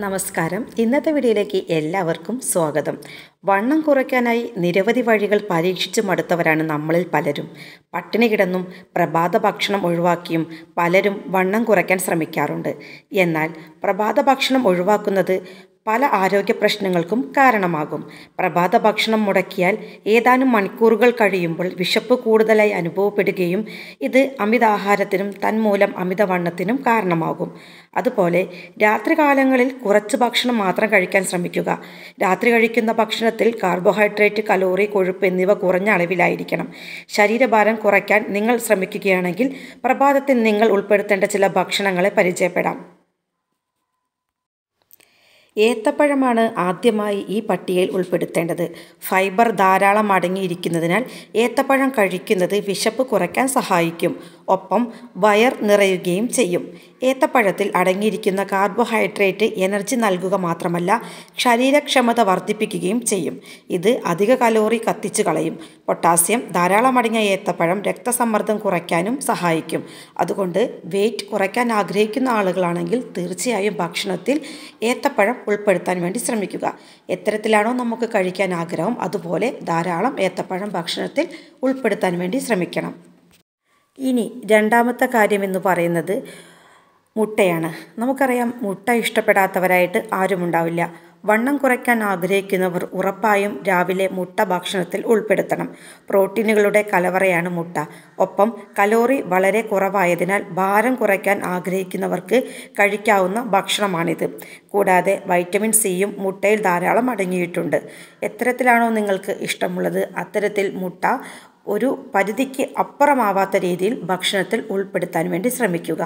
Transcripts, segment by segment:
നമസ്കാരം ഇന്നത്തെ വീഡിയോയിലേക്ക് എല്ലാവർക്കും സ്വാഗതം വണ്ണം കുറയ്ക്കാനായി നിരവധി വഴികൾ പരീക്ഷിച്ചു മടുത്തവരാണ് നമ്മളിൽ പലരും പട്ടിണി കിടന്നും പ്രഭാത ഭക്ഷണം ഒഴിവാക്കിയും പലരും വണ്ണം കുറയ്ക്കാൻ ശ്രമിക്കാറുണ്ട് എന്നാൽ പ്രഭാത ഭക്ഷണം ഒഴിവാക്കുന്നത് പല ആരോഗ്യ പ്രശ്നങ്ങൾക്കും കാരണമാകും പ്രഭാത ഭക്ഷണം മുടക്കിയാൽ ഏതാനും മണിക്കൂറുകൾ കഴിയുമ്പോൾ വിശപ്പ് കൂടുതലായി അനുഭവപ്പെടുകയും ഇത് അമിതാഹാരത്തിനും തന്മൂലം അമിതവണ്ണത്തിനും കാരണമാകും അതുപോലെ രാത്രികാലങ്ങളിൽ കുറച്ച് ഭക്ഷണം മാത്രം കഴിക്കാൻ ശ്രമിക്കുക രാത്രി കഴിക്കുന്ന ഭക്ഷണത്തിൽ കാർബോഹൈഡ്രേറ്റ് കലോറി കൊഴുപ്പ് എന്നിവ കുറഞ്ഞ അളവിലായിരിക്കണം ശരീരഭാരം കുറയ്ക്കാൻ നിങ്ങൾ ശ്രമിക്കുകയാണെങ്കിൽ പ്രഭാതത്തിൽ നിങ്ങൾ ഉൾപ്പെടുത്തേണ്ട ചില ഭക്ഷണങ്ങളെ പരിചയപ്പെടാം ഏത്തപ്പഴമാണ് ആദ്യമായി ഈ പട്ടികയിൽ ഉൾപ്പെടുത്തേണ്ടത് ഫൈബർ ധാരാളം അടങ്ങിയിരിക്കുന്നതിനാൽ ഏത്തപ്പഴം കഴിക്കുന്നത് വിശപ്പ് കുറയ്ക്കാൻ സഹായിക്കും ഒപ്പം വയർ നിറയുകയും ചെയ്യും ഏത്തപ്പഴത്തിൽ അടങ്ങിയിരിക്കുന്ന കാർബോഹൈഡ്രേറ്റ് എനർജി നൽകുക മാത്രമല്ല ശരീരക്ഷമത വർദ്ധിപ്പിക്കുകയും ചെയ്യും ഇത് അധിക കലോറി കത്തിച്ചു കളയും പൊട്ടാസ്യം ധാരാളം അടങ്ങിയ ഏത്തപ്പഴം രക്തസമ്മർദ്ദം കുറയ്ക്കാനും സഹായിക്കും അതുകൊണ്ട് വെയിറ്റ് കുറയ്ക്കാൻ ആഗ്രഹിക്കുന്ന ആളുകളാണെങ്കിൽ തീർച്ചയായും ഭക്ഷണത്തിൽ ഏത്തപ്പഴം ഉൾപ്പെടുത്താൻ വേണ്ടി ശ്രമിക്കുക എത്തരത്തിലാണോ നമുക്ക് കഴിക്കാൻ ആഗ്രഹം അതുപോലെ ധാരാളം ഏത്തപ്പഴം ഭക്ഷണത്തിൽ ഉൾപ്പെടുത്താൻ വേണ്ടി ശ്രമിക്കണം ഇനി രണ്ടാമത്തെ കാര്യം എന്ന് പറയുന്നത് മുട്ടയാണ് നമുക്കറിയാം മുട്ട ഇഷ്ടപ്പെടാത്തവരായിട്ട് ആരുമുണ്ടാവില്ല വണ്ണം കുറയ്ക്കാൻ ആഗ്രഹിക്കുന്നവർ ഉറപ്പായും രാവിലെ മുട്ട ഭക്ഷണത്തിൽ ഉൾപ്പെടുത്തണം പ്രോട്ടീനുകളുടെ കലവറയാണ് മുട്ട ഒപ്പം കലോറി വളരെ കുറവായതിനാൽ ഭാരം കുറയ്ക്കാൻ ആഗ്രഹിക്കുന്നവർക്ക് കഴിക്കാവുന്ന ഭക്ഷണമാണിത് കൂടാതെ വൈറ്റമിൻ സിയും മുട്ടയിൽ ധാരാളം അടങ്ങിയിട്ടുണ്ട് എത്തരത്തിലാണോ നിങ്ങൾക്ക് ഇഷ്ടമുള്ളത് അത്തരത്തിൽ മുട്ട ഒരു പരിധിക്ക് അപ്പുറമാവാത്ത രീതിയിൽ ഭക്ഷണത്തിൽ ഉൾപ്പെടുത്താൻ വേണ്ടി ശ്രമിക്കുക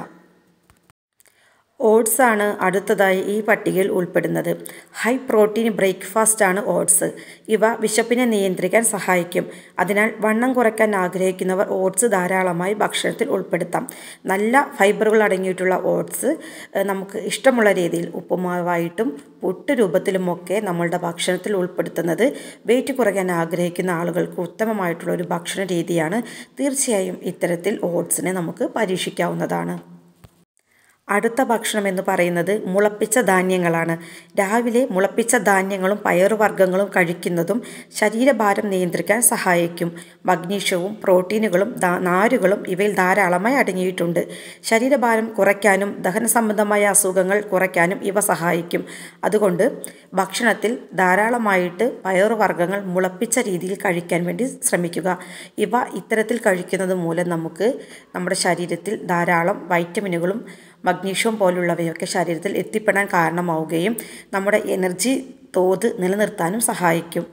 ഓട്സ് ആണ് അടുത്തതായി ഈ പട്ടികയിൽ ഉൾപ്പെടുന്നത് ഹൈ പ്രോട്ടീൻ ബ്രേക്ക്ഫാസ്റ്റ് ആണ് ഓട്സ് ഇവ വിശപ്പിനെ നിയന്ത്രിക്കാൻ സഹായിക്കും അതിനാൽ വണ്ണം കുറയ്ക്കാൻ ആഗ്രഹിക്കുന്നവർ ഓട്സ് ധാരാളമായി ഭക്ഷണത്തിൽ ഉൾപ്പെടുത്താം നല്ല ഫൈബറുകൾ അടങ്ങിയിട്ടുള്ള ഓട്സ് നമുക്ക് ഇഷ്ടമുള്ള രീതിയിൽ ഉപ്പുമാവായിട്ടും പുട്ട് രൂപത്തിലുമൊക്കെ നമ്മളുടെ ഭക്ഷണത്തിൽ ഉൾപ്പെടുത്തുന്നത് വെയിറ്റ് കുറയ്ക്കാൻ ആഗ്രഹിക്കുന്ന ആളുകൾക്ക് ഉത്തമമായിട്ടുള്ള ഒരു ഭക്ഷണ രീതിയാണ് തീർച്ചയായും ഇത്തരത്തിൽ ഓട്സിനെ നമുക്ക് പരീക്ഷിക്കാവുന്നതാണ് അടുത്ത ഭക്ഷണം എന്ന് പറയുന്നത് മുളപ്പിച്ച ധാന്യങ്ങളാണ് രാവിലെ മുളപ്പിച്ച ധാന്യങ്ങളും പയറുവർഗ്ഗങ്ങളും കഴിക്കുന്നതും ശരീരഭാരം നിയന്ത്രിക്കാൻ സഹായിക്കും മഗ്നീഷ്യവും പ്രോട്ടീനുകളും നാരുകളും ഇവയിൽ ധാരാളമായി അടങ്ങിയിട്ടുണ്ട് ശരീരഭാരം കുറയ്ക്കാനും ദഹന സംബന്ധമായ അസുഖങ്ങൾ കുറയ്ക്കാനും ഇവ സഹായിക്കും അതുകൊണ്ട് ഭക്ഷണത്തിൽ ധാരാളമായിട്ട് പയറുവർഗ്ഗങ്ങൾ മുളപ്പിച്ച രീതിയിൽ കഴിക്കാൻ വേണ്ടി ശ്രമിക്കുക ഇവ ഇത്തരത്തിൽ കഴിക്കുന്നത് മൂലം നമുക്ക് നമ്മുടെ ശരീരത്തിൽ ധാരാളം വൈറ്റമിനുകളും മഗ്നീഷ്യം പോലുള്ളവയൊക്കെ ശരീരത്തിൽ എത്തിപ്പെടാൻ കാരണമാവുകയും നമ്മുടെ എനർജി തോത് നിലനിർത്താനും സഹായിക്കും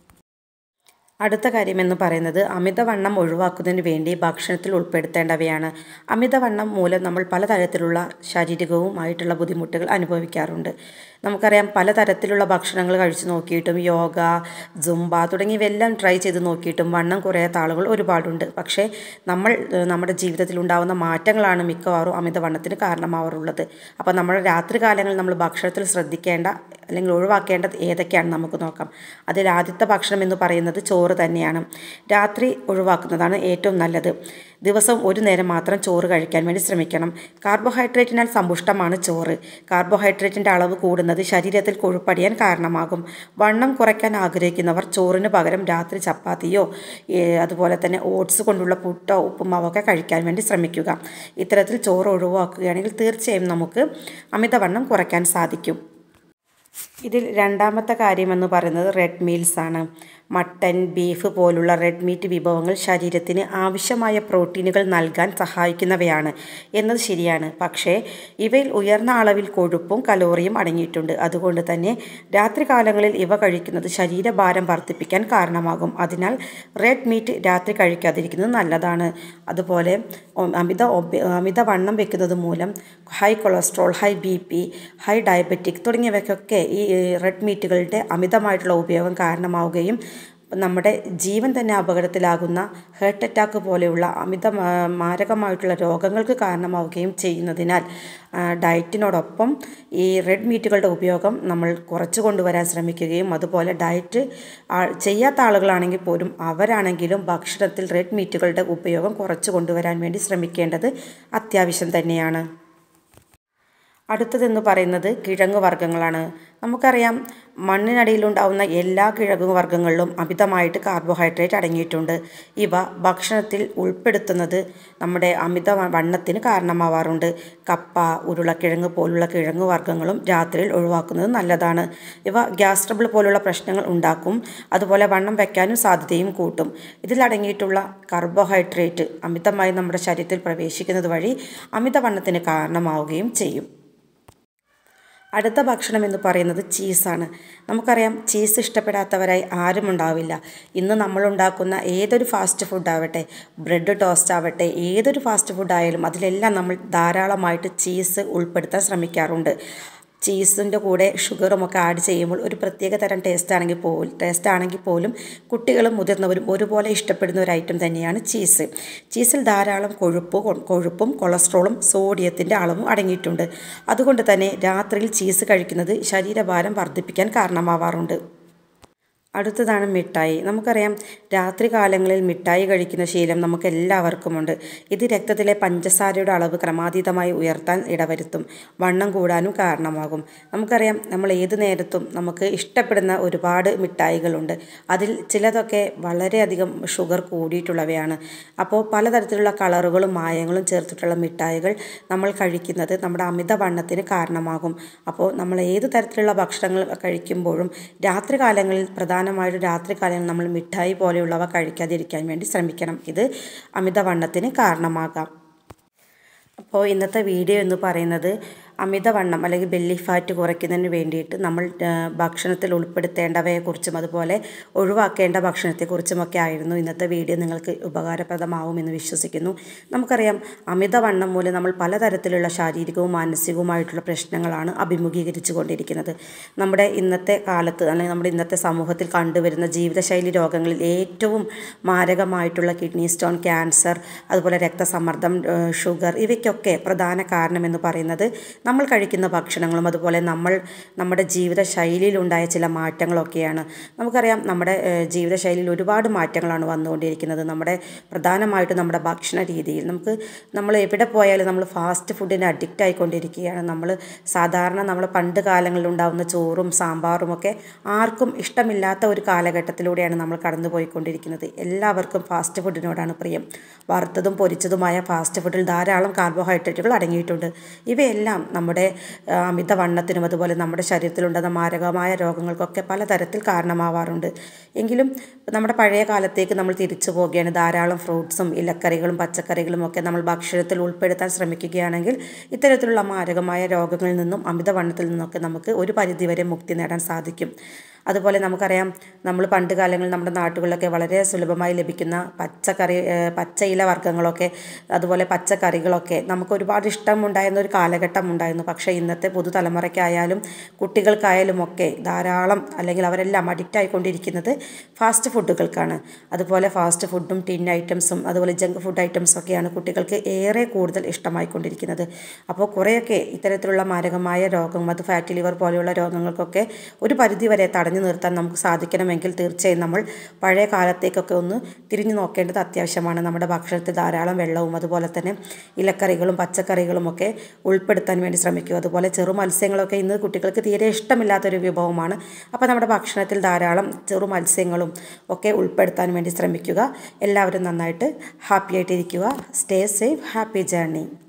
അടുത്ത കാര്യം എന്ന് പറയുന്നത് അമിതവണ്ണം ഒഴിവാക്കുന്നതിന് വേണ്ടി ഭക്ഷണത്തിൽ ഉൾപ്പെടുത്തേണ്ടവയാണ് അമിതവണ്ണം മൂലം നമ്മൾ പലതരത്തിലുള്ള ശാരീരികവുമായിട്ടുള്ള ബുദ്ധിമുട്ടുകൾ അനുഭവിക്കാറുണ്ട് നമുക്കറിയാം പലതരത്തിലുള്ള ഭക്ഷണങ്ങൾ കഴിച്ചു നോക്കിയിട്ടും യോഗ ജുംബ തുടങ്ങിയവയെല്ലാം ട്രൈ ചെയ്ത് നോക്കിയിട്ടും വണ്ണം കുറയാത്ത ആളുകൾ ഒരുപാടുണ്ട് പക്ഷേ നമ്മൾ നമ്മുടെ ജീവിതത്തിൽ ഉണ്ടാകുന്ന മാറ്റങ്ങളാണ് മിക്കവാറും അമിതവണ്ണത്തിന് കാരണമാവാറുള്ളത് അപ്പോൾ നമ്മൾ രാത്രി കാലങ്ങളിൽ നമ്മൾ ഭക്ഷണത്തിൽ ശ്രദ്ധിക്കേണ്ട അല്ലെങ്കിൽ ഒഴിവാക്കേണ്ടത് ഏതൊക്കെയാണ് നമുക്ക് നോക്കാം അതിൽ ആദ്യത്തെ ഭക്ഷണം എന്ന് പറയുന്നത് ചോറ് തന്നെയാണ് രാത്രി ഒഴിവാക്കുന്നതാണ് ഏറ്റവും നല്ലത് ദിവസം ഒരു നേരം മാത്രം ചോറ് കഴിക്കാൻ വേണ്ടി ശ്രമിക്കണം കാർബോഹൈഡ്രേറ്റിനാൽ സമ്പുഷ്ടമാണ് ചോറ് കാർബോഹൈഡ്രേറ്റിൻ്റെ അളവ് കൂടുന്നത് ശരീരത്തിൽ കൊഴുപ്പടിയാൻ കാരണമാകും വണ്ണം കുറയ്ക്കാൻ ആഗ്രഹിക്കുന്നവർ ചോറിന് പകരം രാത്രി ചപ്പാത്തിയോ അതുപോലെ തന്നെ ഓട്സ് കൊണ്ടുള്ള പുട്ടോ ഉപ്പുമാവൊക്കെ കഴിക്കാൻ വേണ്ടി ശ്രമിക്കുക ഇത്തരത്തിൽ ചോറ് ഒഴിവാക്കുകയാണെങ്കിൽ തീർച്ചയായും നമുക്ക് അമിതവണ്ണം കുറയ്ക്കാൻ സാധിക്കും ഇതിൽ രണ്ടാമത്തെ കാര്യമെന്ന് പറയുന്നത് റെഡ് മീൽസ് ആണ് മട്ടൻ ബീഫ് പോലുള്ള റെഡ് മീറ്റ് വിഭവങ്ങൾ ശരീരത്തിന് ആവശ്യമായ പ്രോട്ടീനുകൾ നൽകാൻ സഹായിക്കുന്നവയാണ് എന്നത് ശരിയാണ് പക്ഷേ ഇവയിൽ ഉയർന്ന അളവിൽ കൊഴുപ്പും കലോറിയും അടങ്ങിയിട്ടുണ്ട് അതുകൊണ്ട് തന്നെ രാത്രികാലങ്ങളിൽ ഇവ കഴിക്കുന്നത് ശരീരഭാരം വർദ്ധിപ്പിക്കാൻ കാരണമാകും അതിനാൽ റെഡ് മീറ്റ് രാത്രി കഴിക്കാതിരിക്കുന്നത് നല്ലതാണ് അതുപോലെ അമിത അമിതവണ്ണം വെക്കുന്നത് മൂലം high cholesterol high B P high diabetic തുടങ്ങിയവയ്ക്കൊക്കെ ഈ റെഡ് മീറ്റുകളുടെ അമിതമായിട്ടുള്ള ഉപയോഗം കാരണമാവുകയും നമ്മുടെ ജീവൻ തന്നെ അപകടത്തിലാകുന്ന ഹേർട്ട് അറ്റാക്ക് പോലെയുള്ള അമിത മാരകമായിട്ടുള്ള രോഗങ്ങൾക്ക് കാരണമാവുകയും ചെയ്യുന്നതിനാൽ ഡയറ്റിനോടൊപ്പം ഈ റെഡ് മീറ്റുകളുടെ ഉപയോഗം നമ്മൾ കുറച്ച് കൊണ്ടുവരാൻ ശ്രമിക്കുകയും അതുപോലെ ഡയറ്റ് ചെയ്യാത്ത ആളുകളാണെങ്കിൽ പോലും അവരാണെങ്കിലും ഭക്ഷണത്തിൽ റെഡ് മീറ്റുകളുടെ ഉപയോഗം കുറച്ച് കൊണ്ടുവരാൻ വേണ്ടി ശ്രമിക്കേണ്ടത് അത്യാവശ്യം തന്നെയാണ് അടുത്തതെന്ന് പറയുന്നത് കിഴങ്ങ് വർഗ്ഗങ്ങളാണ് നമുക്കറിയാം മണ്ണിനടിയിലുണ്ടാവുന്ന എല്ലാ കിഴങ്ങ് വർഗ്ഗങ്ങളിലും അമിതമായിട്ട് കാർബോഹൈഡ്രേറ്റ് അടങ്ങിയിട്ടുണ്ട് ഇവ ഭക്ഷണത്തിൽ ഉൾപ്പെടുത്തുന്നത് നമ്മുടെ അമിത വണ്ണത്തിന് കാരണമാവാറുണ്ട് കപ്പ ഉരുളക്കിഴങ്ങ് പോലുള്ള കിഴങ്ങ് വർഗ്ഗങ്ങളും രാത്രിയിൽ ഒഴിവാക്കുന്നത് നല്ലതാണ് ഇവ ഗ്യാസ് ട്രബിൾ പോലുള്ള പ്രശ്നങ്ങൾ ഉണ്ടാക്കും അതുപോലെ വണ്ണം വയ്ക്കാനും സാധ്യതയും കൂട്ടും ഇതിലടങ്ങിയിട്ടുള്ള കാർബോഹൈഡ്രേറ്റ് അമിതമായി നമ്മുടെ ശരീരത്തിൽ പ്രവേശിക്കുന്നത് വഴി അമിതവണ്ണത്തിന് കാരണമാവുകയും ചെയ്യും അടുത്ത ഭക്ഷണം എന്ന് പറയുന്നത് ചീസാണ് നമുക്കറിയാം ചീസ് ഇഷ്ടപ്പെടാത്തവരായി ആരും ഉണ്ടാവില്ല ഇന്ന് നമ്മൾ ഉണ്ടാക്കുന്ന ഏതൊരു ഫാസ്റ്റ് ഫുഡ് ആവട്ടെ ബ്രെഡ് ടോസ്റ്റ് ആവട്ടെ ഏതൊരു ഫാസ്റ്റ് ഫുഡ് ആയാലും അതിലെല്ലാം നമ്മൾ ധാരാളമായിട്ട് ചീസ് ഉൾപ്പെടുത്താൻ ശ്രമിക്കാറുണ്ട് ചീസിൻ്റെ കൂടെ ഷുഗറും ഒക്കെ ആഡ് ചെയ്യുമ്പോൾ ഒരു പ്രത്യേക തരം ടേസ്റ്റ് ആണെങ്കിൽ പോലും ടേസ്റ്റ് ആണെങ്കിൽ പോലും കുട്ടികളും മുതിർന്നവരും ഒരുപോലെ ഇഷ്ടപ്പെടുന്ന ഒരു ഐറ്റം തന്നെയാണ് ചീസ് ചീസിൽ ധാരാളം കൊഴുപ്പ് കൊഴുപ്പും കൊളസ്ട്രോളും സോഡിയത്തിൻ്റെ അളവും അടങ്ങിയിട്ടുണ്ട് അതുകൊണ്ട് തന്നെ രാത്രിയിൽ ചീസ് കഴിക്കുന്നത് ശരീരഭാരം വർദ്ധിപ്പിക്കാൻ കാരണമാവാറുണ്ട് അടുത്തതാണ് മിഠായി നമുക്കറിയാം രാത്രി കാലങ്ങളിൽ മിഠായി കഴിക്കുന്ന ശീലം നമുക്ക് എല്ലാവർക്കുമുണ്ട് ഇത് രക്തത്തിലെ പഞ്ചസാരയുടെ അളവ് ക്രമാതീതമായി ഉയർത്താൻ ഇടവരുത്തും വണ്ണം കൂടാനും കാരണമാകും നമുക്കറിയാം നമ്മൾ ഏത് നേരത്തും നമുക്ക് ഇഷ്ടപ്പെടുന്ന ഒരുപാട് മിഠായികളുണ്ട് അതിൽ ചിലതൊക്കെ വളരെയധികം ഷുഗർ കൂടിയിട്ടുള്ളവയാണ് അപ്പോൾ പലതരത്തിലുള്ള കളറുകളും മായങ്ങളും ചേർത്തിട്ടുള്ള മിഠായികൾ നമ്മൾ കഴിക്കുന്നത് നമ്മുടെ അമിതവണ്ണത്തിന് കാരണമാകും അപ്പോൾ നമ്മൾ ഏത് തരത്തിലുള്ള ഭക്ഷണങ്ങൾ കഴിക്കുമ്പോഴും രാത്രി കാലങ്ങളിൽ പ്രധാന പ്രധാനമായിട്ടും രാത്രി കാലങ്ങളിൽ നമ്മൾ മിഠായി പോലെയുള്ളവ കഴിക്കാതിരിക്കാൻ വേണ്ടി ശ്രമിക്കണം ഇത് അമിതവണ്ണത്തിന് കാരണമാകാം അപ്പോൾ ഇന്നത്തെ വീഡിയോ എന്ന് പറയുന്നത് അമിതവണ്ണം അല്ലെങ്കിൽ ബെല്ലി ഫാറ്റ് കുറയ്ക്കുന്നതിന് വേണ്ടിയിട്ട് നമ്മൾ ഭക്ഷണത്തിൽ ഉൾപ്പെടുത്തേണ്ടവയെക്കുറിച്ചും അതുപോലെ ഒഴിവാക്കേണ്ട ഭക്ഷണത്തെക്കുറിച്ചുമൊക്കെ ആയിരുന്നു ഇന്നത്തെ വീഡിയോ നിങ്ങൾക്ക് ഉപകാരപ്രദമാവുമെന്ന് വിശ്വസിക്കുന്നു നമുക്കറിയാം അമിതവണ്ണം മൂലം നമ്മൾ പലതരത്തിലുള്ള ശാരീരികവും മാനസികവുമായിട്ടുള്ള പ്രശ്നങ്ങളാണ് അഭിമുഖീകരിച്ചു കൊണ്ടിരിക്കുന്നത് നമ്മുടെ ഇന്നത്തെ കാലത്ത് അല്ലെങ്കിൽ നമ്മുടെ ഇന്നത്തെ സമൂഹത്തിൽ കണ്ടുവരുന്ന ജീവിതശൈലി രോഗങ്ങളിൽ ഏറ്റവും മാരകമായിട്ടുള്ള കിഡ്നി സ്റ്റോൺ ക്യാൻസർ അതുപോലെ രക്തസമ്മർദ്ദം ഷുഗർ ഇവയ്ക്കൊക്കെ പ്രധാന കാരണമെന്ന് പറയുന്നത് നമ്മൾ കഴിക്കുന്ന ഭക്ഷണങ്ങളും അതുപോലെ നമ്മൾ നമ്മുടെ ജീവിത ശൈലിയിലുണ്ടായ ചില മാറ്റങ്ങളൊക്കെയാണ് നമുക്കറിയാം നമ്മുടെ ജീവിതശൈലിയിൽ ഒരുപാട് മാറ്റങ്ങളാണ് വന്നുകൊണ്ടിരിക്കുന്നത് നമ്മുടെ പ്രധാനമായിട്ടും നമ്മുടെ ഭക്ഷണ രീതിയിൽ നമുക്ക് നമ്മൾ എവിടെ പോയാലും നമ്മൾ ഫാസ്റ്റ് ഫുഡിന് അഡിക്റ്റ് ആയിക്കൊണ്ടിരിക്കുകയാണ് നമ്മൾ സാധാരണ നമ്മൾ പണ്ട് കാലങ്ങളിൽ ഉണ്ടാകുന്ന ചോറും സാമ്പാറും ഒക്കെ ആർക്കും ഇഷ്ടമില്ലാത്ത ഒരു കാലഘട്ടത്തിലൂടെയാണ് നമ്മൾ കടന്നു പോയിക്കൊണ്ടിരിക്കുന്നത് എല്ലാവർക്കും ഫാസ്റ്റ് ഫുഡിനോടാണ് പ്രിയം വറുത്തതും പൊരിച്ചതുമായ ഫാസ്റ്റ് ഫുഡിൽ ധാരാളം കാർബോഹൈഡ്രേറ്റുകൾ അടങ്ങിയിട്ടുണ്ട് ഇവയെല്ലാം നമ്മുടെ അമിതവണ്ണത്തിനും അതുപോലെ നമ്മുടെ ശരീരത്തിലുണ്ടാകുന്ന മാരകമായ രോഗങ്ങൾക്കൊക്കെ പലതരത്തിൽ കാരണമാവാറുണ്ട് എങ്കിലും നമ്മുടെ പഴയ കാലത്തേക്ക് നമ്മൾ തിരിച്ചു പോവുകയാണ് ധാരാളം ഫ്രൂട്ട്സും ഇലക്കറികളും പച്ചക്കറികളും ഒക്കെ നമ്മൾ ഭക്ഷണത്തിൽ ഉൾപ്പെടുത്താൻ ശ്രമിക്കുകയാണെങ്കിൽ ഇത്തരത്തിലുള്ള മാരകമായ രോഗങ്ങളിൽ നിന്നും അമിതവണ്ണത്തിൽ നിന്നൊക്കെ നമുക്ക് ഒരു പരിധിവരെ മുക്തി നേടാൻ സാധിക്കും അതുപോലെ നമുക്കറിയാം നമ്മൾ പണ്ട് കാലങ്ങളിൽ നമ്മുടെ നാട്ടുകളിലൊക്കെ വളരെ സുലഭമായി ലഭിക്കുന്ന പച്ചക്കറി പച്ചയില വർഗ്ഗങ്ങളൊക്കെ അതുപോലെ പച്ചക്കറികളൊക്കെ നമുക്ക് ഒരുപാട് ഇഷ്ടമുണ്ടായിരുന്ന ഒരു കാലഘട്ടം ഉണ്ടായിരുന്നു പക്ഷേ ഇന്നത്തെ പുതുതലമുറയ്ക്കായാലും കുട്ടികൾക്കായാലും ഒക്കെ ധാരാളം അല്ലെങ്കിൽ അവരെല്ലാം അഡിക്റ്റ് ആയിക്കൊണ്ടിരിക്കുന്നത് ഫാസ്റ്റ് ഫുഡുകൾക്കാണ് അതുപോലെ ഫാസ്റ്റ് ഫുഡും ടിൻ ഐറ്റംസും അതുപോലെ ജങ്ക് ഫുഡ് ഐറ്റംസും ഒക്കെയാണ് കുട്ടികൾക്ക് ഏറെ കൂടുതൽ ഇഷ്ടമായിക്കൊണ്ടിരിക്കുന്നത് അപ്പോൾ കുറേയൊക്കെ ഇത്തരത്തിലുള്ള മാരകമായ രോഗം അത് ഫാറ്റി ലിവർ പോലെയുള്ള രോഗങ്ങൾക്കൊക്കെ ഒരു പരിധിവരെ തടഞ്ഞു നിർത്താൻ നമുക്ക് സാധിക്കണമെങ്കിൽ തീർച്ചയായും നമ്മൾ പഴയ കാലത്തേക്കൊക്കെ ഒന്ന് തിരിഞ്ഞു നോക്കേണ്ടത് അത്യാവശ്യമാണ് നമ്മുടെ ഭക്ഷണത്തിൽ ധാരാളം വെള്ളവും അതുപോലെ തന്നെ ഇലക്കറികളും പച്ചക്കറികളും ഒക്കെ ഉൾപ്പെടുത്താൻ വേണ്ടി ശ്രമിക്കുക അതുപോലെ ചെറു മത്സ്യങ്ങളൊക്കെ ഇന്ന് കുട്ടികൾക്ക് തീരെ ഇഷ്ടമില്ലാത്തൊരു വിഭവമാണ് അപ്പോൾ നമ്മുടെ ഭക്ഷണത്തിൽ ധാരാളം ചെറു മത്സ്യങ്ങളും ഒക്കെ ഉൾപ്പെടുത്താൻ വേണ്ടി ശ്രമിക്കുക എല്ലാവരും നന്നായിട്ട് ഹാപ്പി ആയിട്ടിരിക്കുക സ്റ്റേ സേഫ് ഹാപ്പി ജേർണി